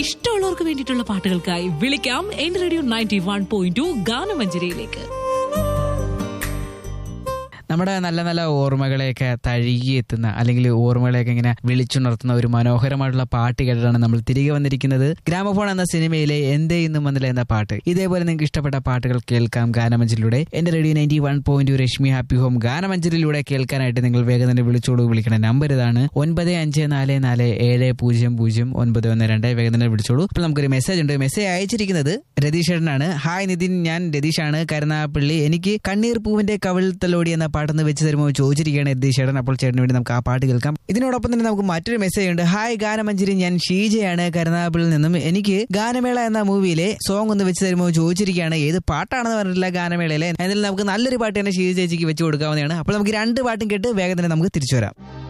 ഇഷ്ടമുള്ളവർക്ക് വേണ്ടിയിട്ടുള്ള പാട്ടുകൾക്കായി വിളിക്കാം എന്റെ radio ninety one point two ഗാനമഞ്ജരിയിലേക്ക് നമ്മുടെ നല്ല നല്ല ഓർമ്മകളെയൊക്കെ തഴുകി എത്തുന്ന അല്ലെങ്കിൽ ഓർമ്മകളെയൊക്കെ ഇങ്ങനെ വിളിച്ചുണർത്തുന്ന ഒരു മനോഹരമായിട്ടുള്ള പാട്ട് കേട്ടിട്ടാണ് നമ്മൾ തിരികെ വന്നിരിക്കുന്നത് ഗ്രാമഫോൺ എന്ന സിനിമയിലെ എന്തേ ഇന്നും വന്നില്ല എന്ന പാട്ട് ഇതേപോലെ നിങ്ങൾക്ക് ഇഷ്ടപ്പെട്ട പാട്ടുകൾ കേൾക്കാം ഗാനമഞ്ചലിലൂടെ എന്റെ radio ninety one point Rashmi happy home ഗാനമഞ്ചലിലൂടെ കേൾക്കാനായിട്ട് നിങ്ങൾ വേഗം തന്നെ വിളിച്ചോളൂ വിളിക്കണ നമ്പർ ഇതാണ് ഒൻപത് അഞ്ച് നാല് നാല് ഏഴ് പൂജ്യം പൂജ്യം ഒൻപത് ഒന്ന് രണ്ട് വേഗം തന്നെ വിളിച്ചോളൂ അപ്പോൾ നമുക്കൊരു മെസ്സേജ് ഉണ്ട് മെസ്സേജ് അയച്ചിരിക്കുന്നത് രതീഷേട്ടനാണ് ഹായ് നിതിൻ ഞാൻ രതീഷാണ് കരുനാഗപ്പള്ളി എനിക്ക് കണ്ണീർ പൂവിന്റെ കവിൾ തലോടി എന്ന പാട്ടൊന്ന് വെച്ച് തരുമോ ചോദിച്ചിരിക്കുകയാണ് രതീഷേട്ടൻ അപ്പോൾ ചേട്ടന് വേണ്ടി നമുക്ക് ആ പാട്ട് കേൾക്കാം ഇതിനോടൊപ്പം തന്നെ നമുക്ക് മറ്റൊരു മെസ്സേജ് ഉണ്ട് ഹായ് ഗാനമഞ്ചരി ഞാൻ ഷീജയാണ് കരുനാഗപ്പള്ളിയിൽ നിന്നും എനിക്ക് ഗാനമേള എന്ന മൂവിയിലെ സോങ് ഒന്ന് വെച്ച് തരുമോ ചോദിച്ചിരിക്കുകയാണ് ഏത് പാട്ടാണെന്ന് പറഞ്ഞിട്ടില്ല ഗാനമേളയിലെ എന്നാലും നമുക്ക് നല്ലൊരു പാട്ട് തന്നെ ഷീജ ചേച്ചിക്ക് വെച്ച് കൊടുക്കാവുന്നതാണ് അപ്പോൾ നമുക്ക് രണ്ട് പാട്ടും കേട്ട് വേഗം തന്നെ നമുക്ക് തിരിച്ചു വരാം